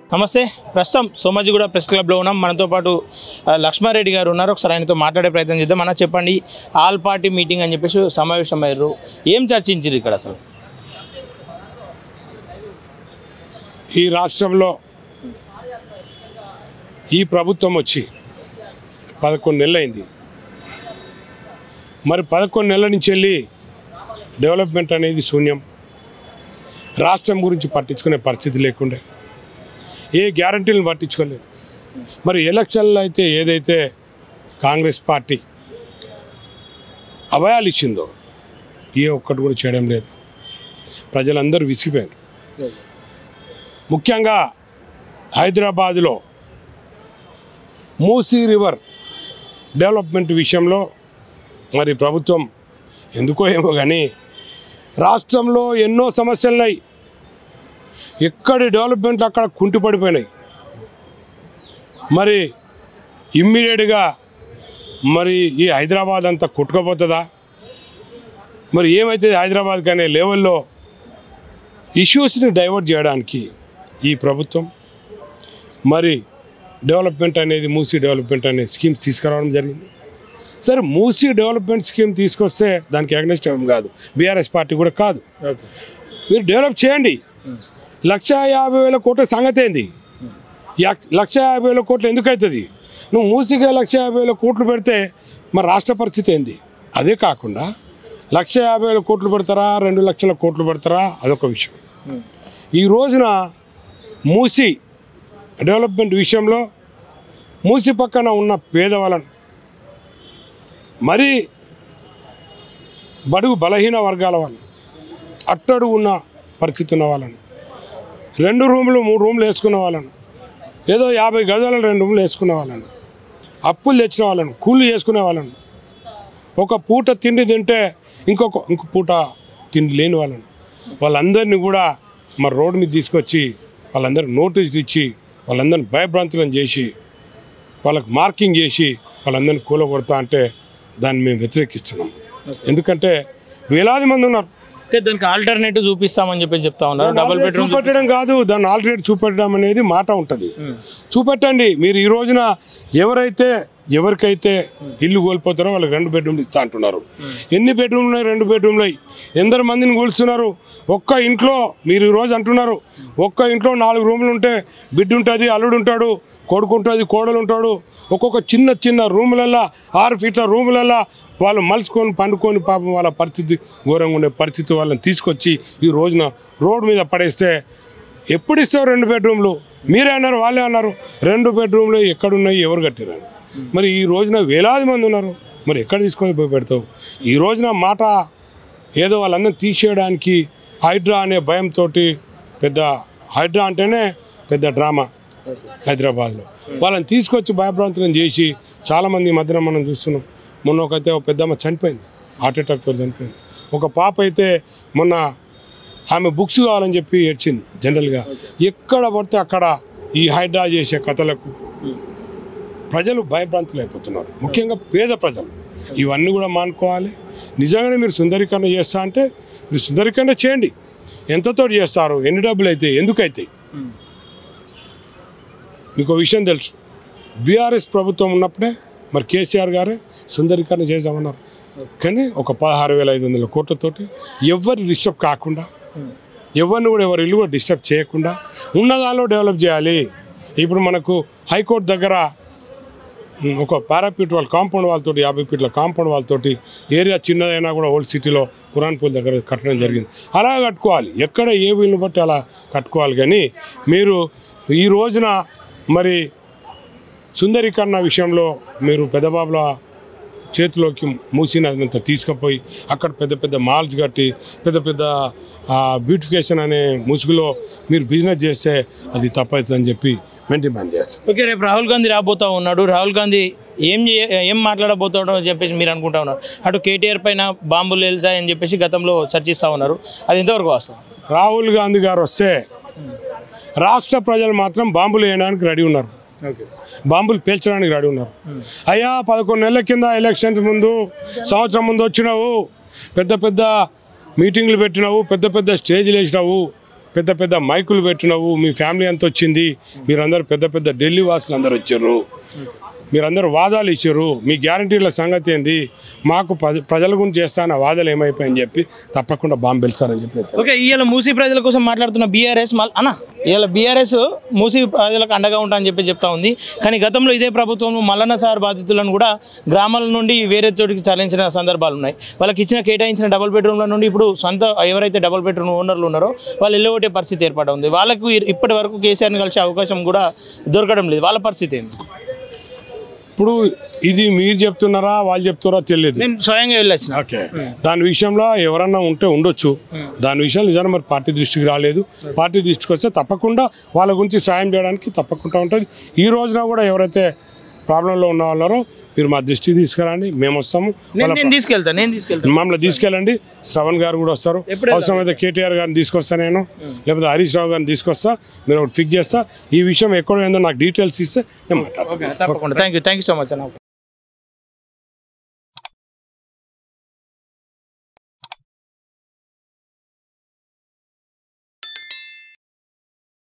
నమస్తే ప్రస్తుతం సోమాజిగూడ ప్రెస్ క్లబ్లో ఉన్నాం మనతో పాటు ఆ, లక్ష్మారెడ్డి గారు ఉన్నారు ఒకసారి ఆయనతో మాట్లాడే ప్రయత్నం చేద్దాం అన్న చెప్పండి ఆల్ పార్టీ మీటింగ్ అని చెప్పేసి సమావేశమయ్యారు ఏం చర్చించారు ఇక్కడ అసలు ఈ రాష్ట్రంలో ఈ ప్రభుత్వం వచ్చి పదకొండు నెలలు అయింది మరి పదకొండు నెలల నుంచి వెళ్ళి డెవలప్మెంట్ అనేది శూన్యం రాష్ట్రం గురించి పట్టించుకునే పరిస్థితి లేకుండే ఏ గ్యారంటీలను పట్టించుకోలేదు మరి ఎలక్షన్లో అయితే ఏదైతే కాంగ్రెస్ పార్టీ అభయాలు ఇచ్చిందో ఏ ఒక్కటి కూడా చేయడం లేదు ప్రజలందరూ విసిగిపోయారు ముఖ్యంగా హైదరాబాదులో మూసీ రివర్ డెవలప్మెంట్ విషయంలో మరి ప్రభుత్వం ఎందుకో ఏమో కానీ రాష్ట్రంలో ఎన్నో సమస్యలు ఉన్నాయి ఎక్కడి డెవలప్మెంట్ అక్కడ కుంటిపడిపోయినాయి మరి ఇమ్మీడియట్గా మరి ఈ హైదరాబాద్ అంతా కొట్టుకపోతుందా మరి ఏమైతే హైదరాబాద్ అనే లెవెల్లో ఇష్యూస్ని డైవర్ట్ చేయడానికి ఈ ప్రభుత్వం మరి డెవలప్మెంట్ అనేది మూసీ డెవలప్మెంట్ అనే స్కీమ్స్ తీసుకురావడం జరిగింది సరే మూసీ డెవలప్మెంట్ స్కీమ్ తీసుకొస్తే దానికి అగ్నెస్ట్ ఏం కాదు బీఆర్ఎస్ పార్టీ కూడా కాదు మీరు డెవలప్ చేయండి లక్ష యాభై వేల కోట్ల సంగతి ఏంది యక్- లక్ష యాభై వేల కోట్లు ఎందుకు అవుతుంది నువ్వు మూసిగా లక్ష యాభై వేల కోట్లు పెడితే మరి రాష్ట్ర పరిస్థితి ఏంది అదే కాకుండా లక్ష యాభై వేల కోట్లు పెడతారా రెండు లక్షల కోట్లు పెడతారా అదొక విషయం ఈ రోజున మూసి డెవలప్మెంట్ విషయంలో మూసి పక్కన ఉన్న పేదవాళ్ళను మరి బడుగు బలహీన వర్గాల వాళ్ళు అట్టడుగు ఉన్న పరిస్థితి ఉన్న వాళ్ళను రెండు రూములు మూడు రూములు వేసుకున్న వాళ్ళను ఏదో యాభై గజాల రెండు రూములు వేసుకున్న వాళ్ళను అప్పులు తెచ్చిన వాళ్ళను కూలి చేసుకునే వాళ్ళను ఒక పూట తిండి తింటే ఇంకొక ఇంకో పూట తిండి లేని వాళ్ళను వాళ్ళందరినీ కూడా మరి రోడ్డు మీద తీసుకొచ్చి వాళ్ళందరికీ నోటీసులు ఇచ్చి వాళ్ళందరిని భయభ్రాంతులను చేసి వాళ్ళకి మార్కింగ్ చేసి వాళ్ళందరినీ కూలగొడతా అంటే దాన్ని మేము వ్యతిరేకిస్తున్నాం ఎందుకంటే వేలాది మంది ఉన్నారు ఓకే దానికి ఆల్టర్నేటివ్ చూపిస్తామని చెప్పి చెప్తా ఉన్నారు డబుల్ బెడ్రూమ్ చూపెట్టడం కాదు దాన్ని ఆల్టర్నేట్ చూపెట్టడం అనేది మాట ఉంటుంది చూపెట్టండి మీరు ఈ రోజున ఎవరైతే ఎవరికైతే ఇల్లు కోల్పోతారో వాళ్ళకి రెండు బెడ్రూమ్లు ఇస్తా అంటున్నారు ఎన్ని బెడ్రూమ్లు ఉన్నాయి రెండు బెడ్రూమ్లు అయి ఎందరు మందిని కూల్చున్నారు ఒక్క ఇంట్లో మీరు ఈ రోజు అంటున్నారు ఒక్క ఇంట్లో నాలుగు రూములు ఉంటే బిడ్డ ఉంటుంది అల్లుడు ఉంటాడు కొడుకు ఉంటుంది కోడలు ఉంటాడు ఒక్కొక్క చిన్న చిన్న రూములల్లా ఆరు ఫీట్ల రూములల్లా వాళ్ళు మలుచుకొని పండుకొని పాపం వాళ్ళ పరిస్థితి ఘోరంగా ఉండే పరిస్థితి వాళ్ళని తీసుకొచ్చి ఈ రోజున రోడ్డు మీద పడేస్తే ఎప్పుడు ఇస్తావు రెండు బెడ్రూమ్లు మీరే అన్నారు వాళ్ళే అన్నారు రెండు బెడ్రూమ్లు ఎక్కడున్నాయి ఎవరు కట్టారు మరి ఈ రోజున వేలాది మంది ఉన్నారు మరి ఎక్కడ తీసుకొని పోయి పెడతావు ఈ రోజున మాట ఏదో వాళ్ళందరినీ తీసేయడానికి హైడ్రా అనే భయంతో పెద్ద హైడ్రా అంటేనే పెద్ద డ్రామా హైదరాబాద్లో వాళ్ళని తీసుకొచ్చి భయభ్రాంతులను చేసి చాలామంది ఈ మధ్యన మనం చూస్తున్నాం మొన్న ఒకైతే ఒక పెద్దమ్మ చనిపోయింది హార్ట్ అటాక్తో చనిపోయింది ఒక పాప అయితే మొన్న ఆమె బుక్స్ కావాలని చెప్పి ఏడ్చింది జనరల్గా ఎక్కడ పడితే అక్కడ ఈ హైడ్రా చేసే కథలకు ప్రజలు భయభ్రాంతులు అయిపోతున్నారు ముఖ్యంగా పేద ప్రజలు ఇవన్నీ కూడా మానుకోవాలి నిజంగానే మీరు సుందరీకరణ చేస్తా అంటే మీరు సుందరీకరణ చేయండి ఎంతతో చేస్తారు ఎన్ని డబ్బులు అయితే ఎందుకు అవుతాయి మీకు ఒక విషయం తెలుసు బీఆర్ఎస్ ప్రభుత్వం ఉన్నప్పుడే మరి కేసీఆర్ గారే సుందరీకరణ చేసామన్నారు కానీ ఒక పదహారు వేల ఐదు వందల కోట్లతోటి ఎవరు డిస్టర్బ్ కాకుండా ఎవరిని కూడా ఎవరి ఇల్లు కూడా డిస్టర్బ్ చేయకుండా ఉన్న దానిలో డెవలప్ చేయాలి ఇప్పుడు మనకు హైకోర్టు దగ్గర ఉమ్, ఒక పారాపీట్ వాళ్ళ కాంపౌండ్ వాళ్ళతోటి యాభై ఫీట్ల కాంపౌండ్ వాళ్ళతోటి ఏరియా చిన్నదైనా కూడా ఓల్డ్ సిటీలో పురాణపూల్ దగ్గర కట్టడం జరిగింది అలా కట్టుకోవాలి ఎక్కడ ఏ వీలుని బట్టి అలా కట్టుకోవాలి కానీ మీరు ఈ రోజున మరి సుందరీకరణ విషయంలో మీరు పెద్దబాబుల చేతిలోకి మూసినంత తీసుకుపోయి అక్కడ పెద్ద పెద్ద మాల్స్ కట్టి పెద్ద పెద్ద బ్యూటిఫికేషన్ అనే ముసుగులో మీరు బిజినెస్ చేస్తే అది తప్పవుతుందని చెప్పి మేము డిమాండ్ చేస్తాం ఓకే రేపు రాహుల్ గాంధీ రాబోతా ఉన్నాడు రాహుల్ గాంధీ ఏం చే- ఏం మాట్లాడబోతాడో అని చెప్పేసి మీరు అనుకుంటా ఉన్నారు అటు కేటీఆర్ పైన బాంబులు వెళ్తాయని చెప్పేసి గతంలో చర్చిస్తూ ఉన్నారు అది ఎంతవరకు వాస్తవం రాహుల్ గాంధీ గారు వస్తే రాష్ట్ర ప్రజలు మాత్రం బాంబులు వేయడానికి రెడీ ఉన్నారు ఓకే బాంబులు పేల్చడానికి రెడీ ఉన్నారు అయ్యా పదకొండు నెలల కింద ఎలక్షన్స్ ముందు సంవత్సరం ముందు వచ్చినావు పెద్ద పెద్ద మీటింగ్లు పెట్టినావు పెద్ద పెద్ద స్టేజ్లు వేసినావు పెద్ద పెద్ద మైకులు పెట్టినవు మీ ఫ్యామిలీ అంతా వచ్చింది మీరందరూ పెద్ద పెద్ద ఢిల్లీ వాసులు అందరు వచ్చారు మీరందరూ వాదాలు ఇచ్చారు మీ గ్యారంటీల సంగతి ఏంది మాకు ప్రజ- ప్రజల గురించి చేస్తాన వాదాలు ఏమైపోయాయని చెప్పి తప్పకుండా బాంబు పెలుస్తారని చెప్పి నేను ఓకే ఇవాళ మూసీ ప్రజల కోసం మాట్లాడుతున్న బీఆర్ఎస్ మళ్ళీ అన్న ఇవాళ బీఆర్ఎస్ మూసీ ప్రజలకు అండగా ఉంటా అని చెప్పి చెప్తా ఉంది కానీ గతంలో ఇదే ప్రభుత్వం మల్లన్న సార్ బాధితులను కూడా గ్రామాల నుండి వేరే చోటికి తరలించిన సందర్భాలు ఉన్నాయి వాళ్ళకి ఇచ్చిన కేటాయించిన డబుల్ బెడ్రూమ్ల నుండి ఇప్పుడు సొంత ఎవరైతే డబుల్ బెడ్రూమ్ ఓనర్లు ఉన్నారో వాళ్ళు వెళ్ళగొట్టే పరిస్థితి ఏర్పడి ఉంది వాళ్ళకు ఇ- ఇప్పటి వరకు కేసీఆర్ని కలిసే అవకాశం కూడా దొరకడం లేదు వాళ్ళ పరిస్థితి ఏంది ఇప్పుడు ఇది మీరు చెప్తున్నారా వాళ్ళు చెప్తున్నారా తెలియదు నేను స్వయంగా వెళ్ళొచ్చిన ఓకే దాని విషయంలో ఎవరన్నా ఉంటే ఉండొచ్చు దాని విషయంలో నిజంగా మరి పార్టీ దృష్టికి రాలేదు పార్టీ దృష్టికి వస్తే తప్పకుండా వాళ్ళ గురించి సాయం చేయడానికి తప్పకుండా ఉంటుంది ఈ రోజున కూడా ఎవరైతే ప్రాబ్లంలో ఉన్న వాళ్ళరో మీరు మా దృష్టికి తీసుకురండి మేము వస్తాము నేను నేను తీసుకెళ్తాను నేను తీసుకెళ్తాను మమ్మల్ని తీసుకెళ్ళండి శ్రవణ్ గారు కూడా వస్తారు ఎప్పుడు వెళ్తారు? అవసరమైతే కేటీఆర్ గారిని తీసుకొస్తా నేను లేకపోతే హరీష్ రావు గారిని తీసుకొస్తా మీరు ఒకటి ఫిక్స్ చేస్తా ఈ విషయం ఎక్కడ ఏందో నాకు డీటెయిల్స్ ఇస్తే నేను మాట్లాడతాను ఓకే తప్పకుండా thank you thank you so much అన్న